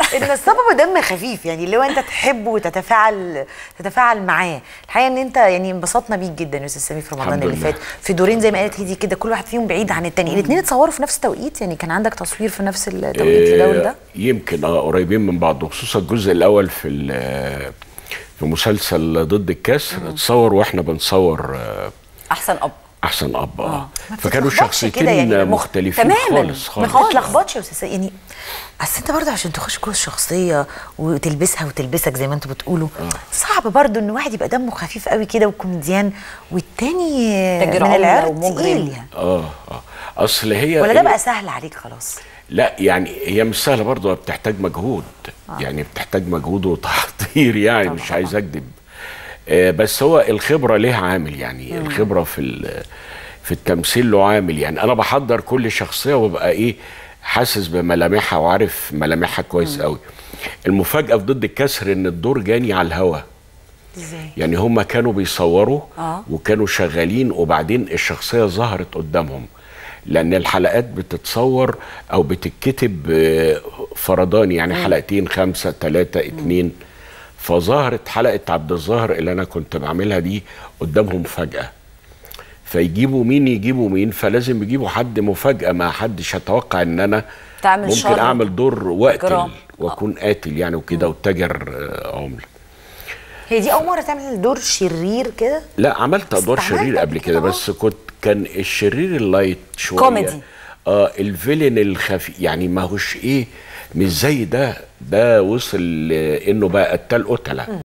النصاب ابو دم خفيف يعني اللي هو انت تحبه وتتفاعل تتفاعل معاه الحقيقه ان انت يعني انبسطنا بيك جدا يا استاذ سمير في رمضان الحمد اللي لله. فات في دورين زي ما قالت هدي كده كل واحد فيهم بعيد عن التاني الاثنين اتصوروا في نفس التوقيت يعني كان عندك تصوير في نفس التوقيت لده ولده يمكن اه قريبين من بعض وخصوصا الجزء الاول في ال- في مسلسل ضد الكسر اتصور واحنا بنصور آه، احسن اب احسن اب اه ما فكانوا بتتلخبطش شخصيتين كده يعني مختلفين تماماً. خالص ما خالص تتلخبطش يا استاذ يعني اصل انت برضه عشان تخش جوه الشخصيه وتلبسها وتلبسك زي ما انتوا بتقولوا صعب برضه ان واحد يبقى دمه خفيف قوي كده وكوميديان والتاني تاجر من عملة العرق ومجرم. تقيل يعني اه اه اصل هي ولا ده هي- بقى سهل عليك خلاص لا يعني هي مش سهله برضه بتحتاج مجهود آه. يعني بتحتاج مجهود وتحضير يعني طبعاً. مش عايز اكذب آه بس هو الخبره ليها عامل يعني مم. الخبره في ال- في التمثيل له عامل يعني انا بحضر كل شخصيه وببقى ايه حاسس بملامحها وعارف ملامحها كويس قوي المفاجاه في ضد الكسر ان الدور جاني على الهوا ازاي يعني هم كانوا بيصوروا آه. وكانوا شغالين وبعدين الشخصية ظهرت قدامهم لأن الحلقات بتتصور أو بتتكتب آه، فرداني يعني حلقتين خمسة ثلاثة اتنين فظهرت حلقة عبد الظاهر اللي أنا كنت بعملها دي قدامهم فجأة فيجيبوا مين يجيبوا مين فلازم يجيبوا حد مفاجأة ما حدش يتوقع إن أنا تعمل ممكن شر. أعمل دور وقتل إجرام. وأكون قاتل يعني وكده وتاجر آه، عملة هي دي اول مره تعمل دور شرير كده لا عملت ادوار بس عملت شرير قبل قبل كده كده آه. بس كنت كان الشرير اللايت شويه كوميدي. اه الفيلن الخفي يعني ما هوش ايه مش زي ده ده وصل آه، انه بقى قتال قتله